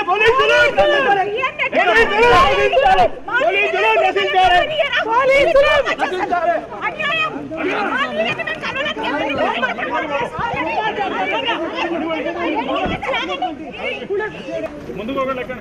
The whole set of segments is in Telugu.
పోలీసులు పోలీసులు నశించాలి పోలీసులు నశించాలి పోలీసులు నశించాలి ముందుకు ఒక లెక్క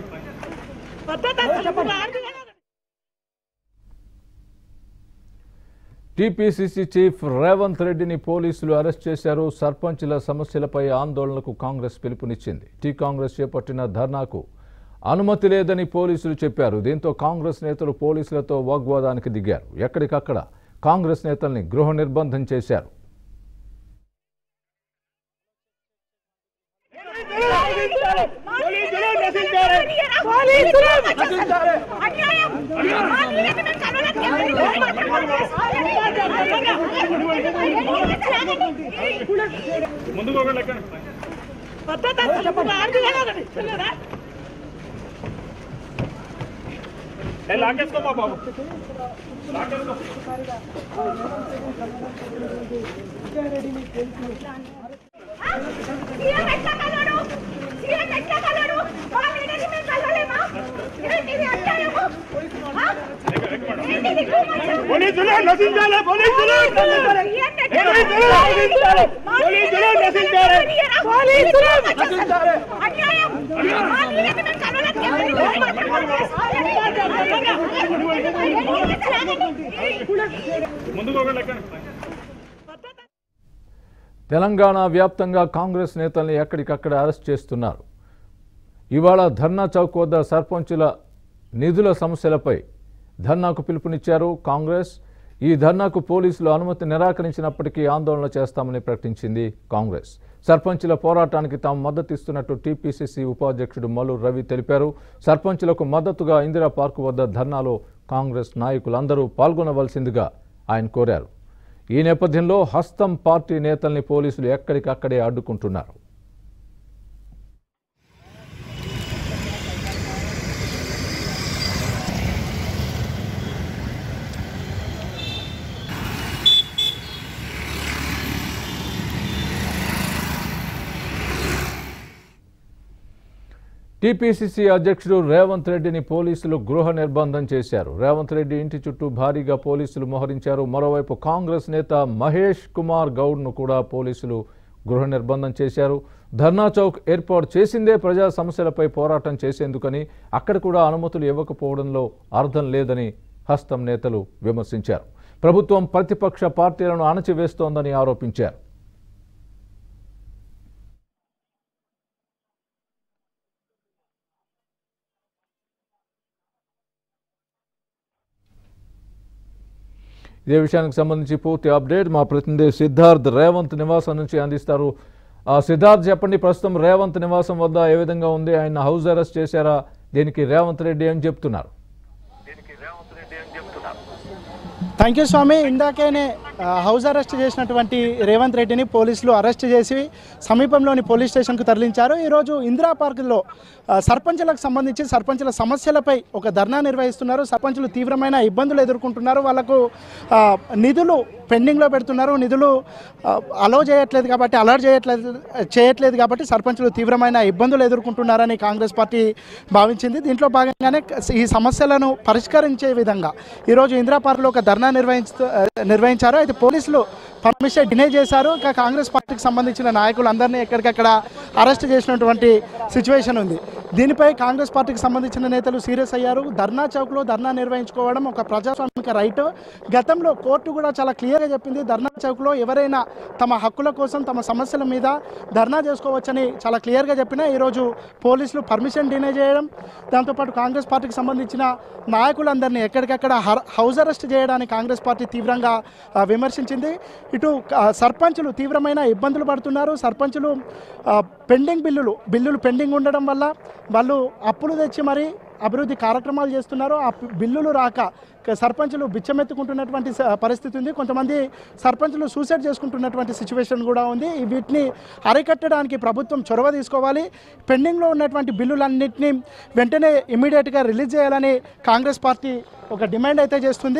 టీపీసీసీ చీఫ్ రేవంత్ రెడ్డిని పోలీసులు అరెస్ట్ చేశారు సర్పంచ్ల సమస్యలపై ఆందోళనకు కాంగ్రెస్ పిలుపునిచ్చింది టీ కాంగ్రెస్ చేపట్టిన ధర్నాకు అనుమతి లేదని పోలీసులు చెప్పారు దీంతో కాంగ్రెస్ నేతలు పోలీసులతో వాగ్వాదానికి దిగారు ఎక్కడికక్కడ కాంగ్రెస్ నేతల్ని గృహ నిర్బంధం చేశారు పోలీసులు నశించాలి పోలీసులు నశించాలి ముందుకు ఒక లెక్క ఏ, లాగేసుకోమా బాబు లాగేసుకో పోలీసులు నశించాలి పోలీసులు నశించాలి పోలీసులు నశించాలి పోలీసులు నశించాలి పోలీసులు నశించాలి ముందుకు ఒక లెక్క తెలంగాణ వ్యాప్తంగా కాంగ్రెస్ నేతల్ని ఎక్కడికక్కడ అరెస్ట్ చేస్తున్నారు ఇవాళ ధర్నా చౌక్ వద్ద సర్పంచుల నిధుల సమస్యలపై ధర్నాకు పిలుపునిచ్చారు కాంగ్రెస్ ఈ ధర్నాకు పోలీసులు అనుమతి నిరాకరించినప్పటికీ ఆందోళన చేస్తామని ప్రకటించింది కాంగ్రెస్ సర్పంచుల పోరాటానికి తాము మద్దతు ఇస్తున్నట్టు టీపీసీసీ ఉపాధ్యక్షుడు మల్లు రవి తెలిపారు సర్పంచులకు మద్దతుగా ఇందిరా పార్కు వద్ద ధర్నాలో కాంగ్రెస్ నాయకులందరూ పాల్గొనవలసిందిగా ఆయన కోరారు ఈ నేపథ్యంలో హస్తం పార్టీ నేతల్ని పోలీసులు ఎక్కడికక్కడే అడ్డుకుంటున్నారు టీపీసీసీ అధ్యక్షుడు రేవంత్ రెడ్డిని పోలీసులు గృహ నిర్బంధం చేశారు రేవంత్ రెడ్డి ఇంటి చుట్టూ భారీగా పోలీసులు మోహరించారు మరోవైపు కాంగ్రెస్ నేత మహేష్ కుమార్ గౌడ్ను కూడా పోలీసులు గృహ నిర్బంధం చేశారు ధర్నా చౌక్ ఏర్పాటు చేసిందే ప్రజా సమస్యలపై పోరాటం చేసేందుకని అక్కడ కూడా అనుమతులు ఇవ్వకపోవడంలో అర్థం లేదని హస్తం నేతలు విమర్శించారు ప్రభుత్వం ప్రతిపక్ష పార్టీలను అణచివేస్తోందని ఆరోపించారు ఇదే విషయానికి సంబంధించి పూర్తి అప్డేట్ మా ప్రతినిధి సిద్ధార్థ్ రేవంత్ నివాసం నుంచి అందిస్తారు ఆ, సిద్ధార్థ్ చెప్పండి ప్రస్తుతం రేవంత్ నివాసం వద్ద ఏ విధంగా ఉంది ఆయన హౌస్ అరెస్ట్ చేశారా దీనికి రేవంత్ రెడ్డి ఏం చెప్తున్నారు థ్యాంక్ యూ స్వామి ఇందాకేనే ఆ, హౌస్ అరెస్ట్ చేసినటువంటి రేవంత్ రెడ్డిని పోలీసులు అరెస్ట్ చేసి సమీపంలోని పోలీస్ స్టేషన్కు తరలించారు ఈరోజు ఇందిరా పార్కులో ఆ, సర్పంచులకు సంబంధించి సర్పంచుల సమస్యలపై ఒక ధర్నా నిర్వహిస్తున్నారు సర్పంచులు తీవ్రమైన ఇబ్బందులు ఎదుర్కొంటున్నారు వాళ్ళకు ఆ, నిధులు పెండింగ్లో పెడుతున్నారు నిధులు అలో చేయట్లేదు కాబట్టి అలర్ట్ చేయట్లేదు చేయట్లేదు కాబట్టి సర్పంచులు తీవ్రమైన ఇబ్బందులు ఎదుర్కొంటున్నారని కాంగ్రెస్ పార్టీ భావించింది దీంట్లో భాగంగానే ఈ సమస్యలను పరిష్కరించే విధంగా ఈరోజు ఇందిరా పార్క్లో ఒక ధర్నా నిర్వహించు నిర్వహించారు అయితే పోలీసులు పర్మిషన్ డినే చేశారు ఇంకా కాంగ్రెస్ పార్టీకి సంబంధించిన నాయకులందరినీ ఎక్కడికక్కడ అరెస్ట్ చేసినటువంటి సిచ్యువేషన్ ఉంది దీనిపై కాంగ్రెస్ పార్టీకి సంబంధించిన నేతలు సీరియస్ అయ్యారు ధర్నా చౌక్లో ధర్నా నిర్వహించుకోవడం ఒక ప్రజాస్వామిక రైట్ గతంలో కోర్టు కూడా చాలా క్లియర్గా చెప్పింది ధర్నా చౌక్లో ఎవరైనా తమ హక్కుల కోసం తమ సమస్యల మీద ధర్నా చేసుకోవచ్చని చాలా క్లియర్గా చెప్పినా ఈరోజు పోలీసులు పర్మిషన్ డినే చేయడం దాంతోపాటు కాంగ్రెస్ పార్టీకి సంబంధించిన నాయకులందరినీ ఎక్కడికక్కడ హర- హౌస్ అరెస్ట్ చేయడానికి కాంగ్రెస్ పార్టీ తీవ్రంగా ఆ, విమర్శించింది ఇటు ఆ, సర్పంచులు తీవ్రమైన ఇబ్బందులు పడుతున్నారు సర్పంచులు ఆ, పెండింగ్ బిల్లులు బిల్లులు పెండింగ్ ఉండడం వల్ల వాళ్ళు అప్పులు తెచ్చి మరి అభివృద్ధి కార్యక్రమాలు చేస్తున్నారు ఆ పి- బిల్లులు రాక క- సర్పంచులు బిచ్చమెత్తుకుంటున్నటువంటి స- పరిస్థితి ఉంది కొంతమంది సర్పంచులు సూసైడ్ చేసుకుంటున్నటువంటి సిచ్యువేషన్ కూడా ఉంది ఈ వీటిని అరికట్టడానికి ప్రభుత్వం చొరవ తీసుకోవాలి పెండింగ్లో ఉన్నటువంటి బిల్లులన్నింటినీ వెంటనే ఇమీడియట్గా రిలీజ్ చేయాలని కాంగ్రెస్ పార్టీ ఒక డిమాండ్ అయితే చేస్తుంది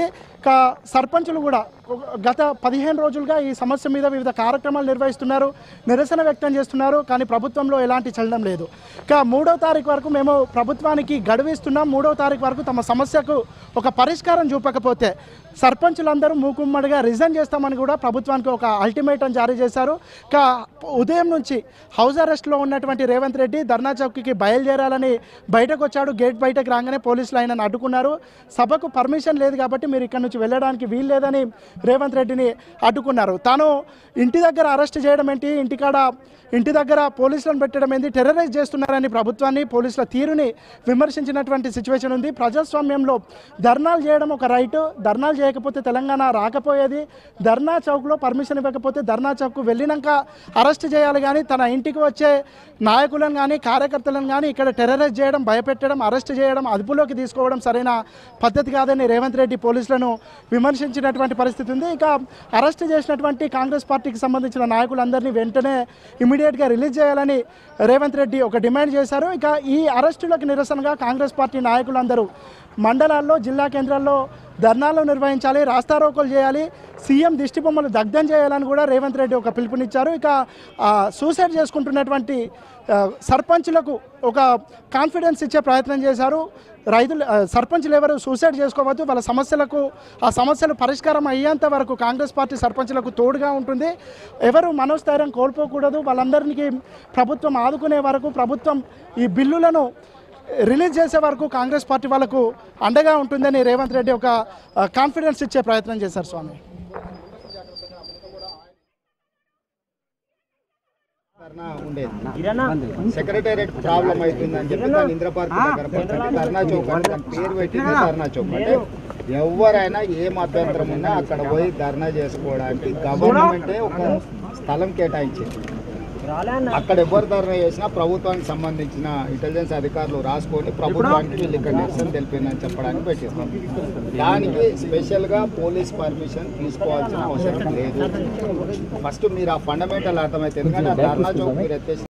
కా సర్పంచులు కూడా ఒక- గత పదిహేను రోజులుగా ఈ సమస్య మీద వివిధ కార్యక్రమాలు నిర్వహిస్తున్నారు నిరసన వ్యక్తం చేస్తున్నారు కానీ ప్రభుత్వంలో ఎలాంటి చలనం లేదు ఇక మూడో తారీఖు వరకు మేము ప్రభుత్వానికి గడువిస్తున్నాం మూడో తారీఖు వరకు తమ సమస్యకు ఒక పరిష్కారం చూపకపోతే సర్పంచులందరూ మూకుమ్మడిగా రిజైన్ చేస్తామని కూడా ప్రభుత్వానికి ఒక అల్టిమేటం జారీ చేశారు ఇక ఉదయం నుంచి హౌస్ అరెస్ట్లో ఉన్నటువంటి రేవంత్ రెడ్డి ధర్నా చౌక్కి బయలుదేరాలని బయటకు వచ్చాడు గేట్ బయటకు రాగానే పోలీసులు ఆయనను అడ్డుకున్నారు సభకు పర్మిషన్ లేదు కాబట్టి మీరు ఇక్కడ నుంచి వెళ్ళడానికి వీలు లేదని రేవంత్ రెడ్డిని అడ్డుకున్నారు తాను ఇంటి దగ్గర అరెస్ట్ చేయడం ఏంటి ఇంటికాడ ఇంటి దగ్గర పోలీసులను పెట్టడం ఏంటి టెర్రరైజ్ చేస్తున్నారని ప్రభుత్వాన్ని పోలీసుల తీరుని విమర్శించినటువంటి సిచ్యువేషన్ ఉంది ప్రజాస్వామ్యంలో ధర్నాలు చేయడం ఒక రైట్ ధర్నాలు చేయకపోతే తెలంగాణ రాకపోయేది ధర్నా చౌక్లో పర్మిషన్ ఇవ్వకపోతే ధర్నా చౌక్కు వెళ్ళినాక అరెస్ట్ చేయాలి కానీ తన ఇంటికి వచ్చే నాయకులను కానీ కార్యకర్తలను కానీ ఇక్కడ టెర్రరైజ్ చేయడం భయపెట్టడం అరెస్ట్ చేయడం అదుపులోకి తీసుకోవడం సరైన పద్ధతి కాదని రేవంత్ రెడ్డి పోలీసులను విమర్శించినటువంటి పరిస్థితి ఉంది ఇక అరెస్ట్ చేసినటువంటి కాంగ్రెస్ పార్టీకి సంబంధించిన నాయకులందరినీ వెంటనే ఇమీడియట్గా రిలీజ్ చేయాలని రేవంత్ రెడ్డి ఒక డిమాండ్ చేశారు ఇక ఈ అరెస్టులకు నిరసనగా కాంగ్రెస్ పార్టీ నాయకులందరూ మండలాల్లో జిల్లా కేంద్రాల్లో ధర్నాలు నిర్వహించాలి రాస్తారోకోలు చేయాలి సీఎం దిష్టి బొమ్మలు దగ్ధం చేయాలని కూడా రేవంత్ రెడ్డి ఒక పిలుపునిచ్చారు ఇక ఆ, సూసైడ్ చేసుకుంటున్నటువంటి ఆ, సర్పంచులకు ఒక కాన్ఫిడెన్స్ ఇచ్చే ప్రయత్నం చేశారు రైతులు ఆ, సర్పంచులు ఎవరు సూసైడ్ చేసుకోవద్దు వాళ్ళ సమస్యలకు ఆ సమస్యలు పరిష్కారం అయ్యేంత వరకు కాంగ్రెస్ పార్టీ సర్పంచులకు తోడుగా ఉంటుంది ఎవరు మనోస్థైర్యం కోల్పోకూడదు వాళ్ళందరికీ ప్రభుత్వం ఆదుకునే వరకు ప్రభుత్వం ఈ బిల్లులను రిలీజ్ చేసే వరకు కాంగ్రెస్ పార్టీ వాళ్ళకు అండగా ఉంటుందని రేవంత్ రెడ్డి ఒక ఆ, కాన్ఫిడెన్స్ ఇచ్చే ప్రయత్నం చేశారు స్వామి ధర్నా ఉండేది సెక్రటేరియట్ ప్రాబ్లం అవుతుందని చెప్పి దాన్ని ఇంద్ర పార్క్ దగ్గర పక్కన ధర్నా చౌక్ అంటే దాని పేరు పెట్టింది ధర్నా చౌక్ అంటే ఎవరైనా ఏం అభ్యంతరం ఉన్నా అక్కడ పోయి ధర్నా చేసుకోవడానికి గవర్నమెంటే ఒక స్థలం కేటాయించింది అక్కడ ఎవరు ధర్నా చేసినా ప్రభుత్వానికి సంబంధించిన ఇంటెలిజెన్స్ అధికారులు రాసుకొని ప్రభుత్వానికి వీళ్ళు ఇక్కడ నిరసన తెలిపిందని చెప్పడానికి పెట్టిస్తాం దానికి స్పెషల్గా పోలీస్ పర్మిషన్ తీసుకోవాల్సిన అవసరం లేదు ఫస్ట్ మీరు ఆ ఫండమెంటల్ అర్థమైతే ఎందుకంటే ఆ ధర్నా చౌక్ మీరు ఎత్తేసి